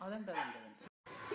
അതുണ്ട് അതുണ്ട് അതുണ്ട്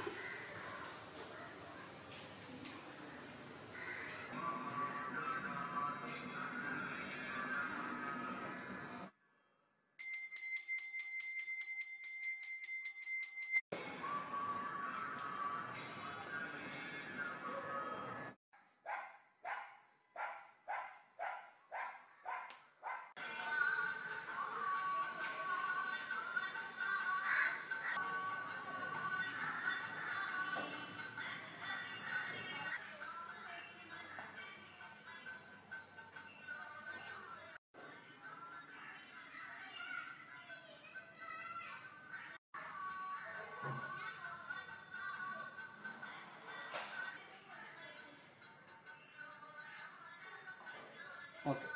ഓക്കെ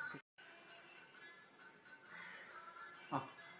ആ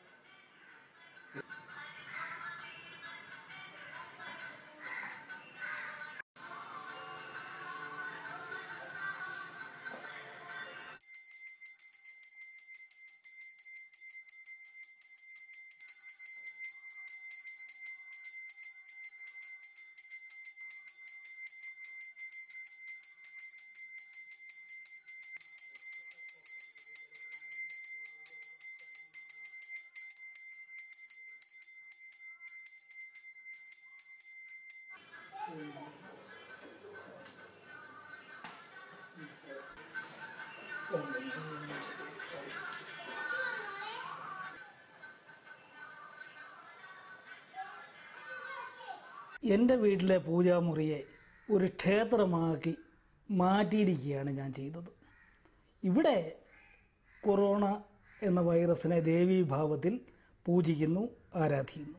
എൻ്റെ വീട്ടിലെ പൂജാമുറിയെ ഒരു ക്ഷേത്രമാക്കി മാറ്റിയിരിക്കുകയാണ് ഞാൻ ചെയ്തത് ഇവിടെ കൊറോണ എന്ന വൈറസിനെ ദേവീഭാവത്തിൽ പൂജിക്കുന്നു ആരാധിക്കുന്നു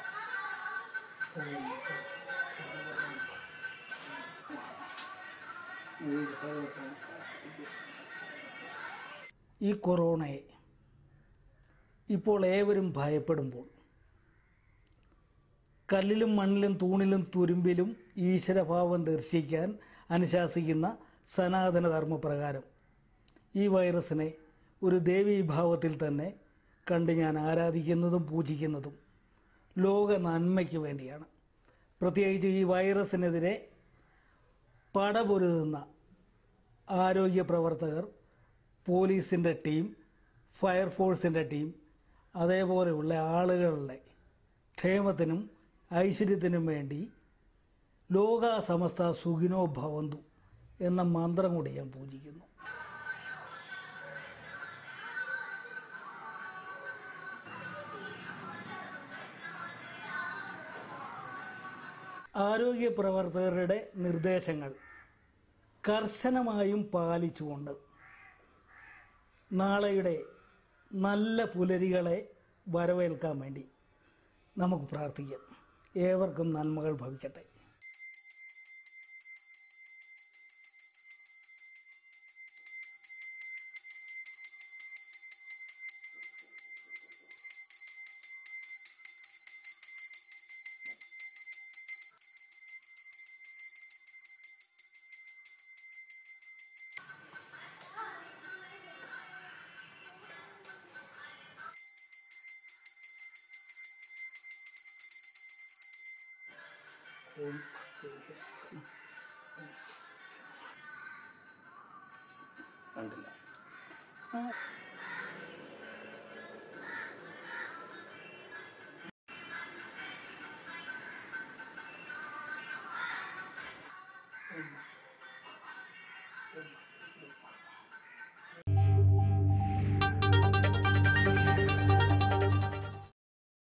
ഈ കൊറോണയെ ഇപ്പോൾ ഏവരും ഭയപ്പെടുമ്പോൾ കല്ലിലും മണ്ണിലും തൂണിലും തുരുമ്പിലും ഈശ്വരഭാവം ദർശിക്കാൻ അനുശാസിക്കുന്ന സനാതന ധർമ്മപ്രകാരം ഈ വൈറസിനെ ഒരു ദേവീഭാവത്തിൽ തന്നെ കണ്ട് ഞാൻ ആരാധിക്കുന്നതും പൂജിക്കുന്നതും ലോക നന്മയ്ക്ക് വേണ്ടിയാണ് പ്രത്യേകിച്ച് ഈ വൈറസിനെതിരെ പടപൊരുതുന്ന ആരോഗ്യ പ്രവർത്തകർ പോലീസിൻ്റെ ടീം ഫയർഫോഴ്സിൻ്റെ ടീം അതേപോലെയുള്ള ആളുകളുടെ ക്ഷേമത്തിനും ഐശ്വര്യത്തിനും വേണ്ടി ലോക സമസ്ത സുഖിനോ ഭവന്തു എന്ന മന്ത്രം കൂടി ഞാൻ പൂജിക്കുന്നു ആരോഗ്യ പ്രവർത്തകരുടെ നിർദ്ദേശങ്ങൾ കർശനമായും പാലിച്ചുകൊണ്ട് നാളെയുടെ നല്ല പുലരികളെ വരവേൽക്കാൻ വേണ്ടി നമുക്ക് പ്രാർത്ഥിക്കാം ഏവർക്കും നന്മകൾ ഭവിക്കട്ടെ കണ്ടില്ല ആ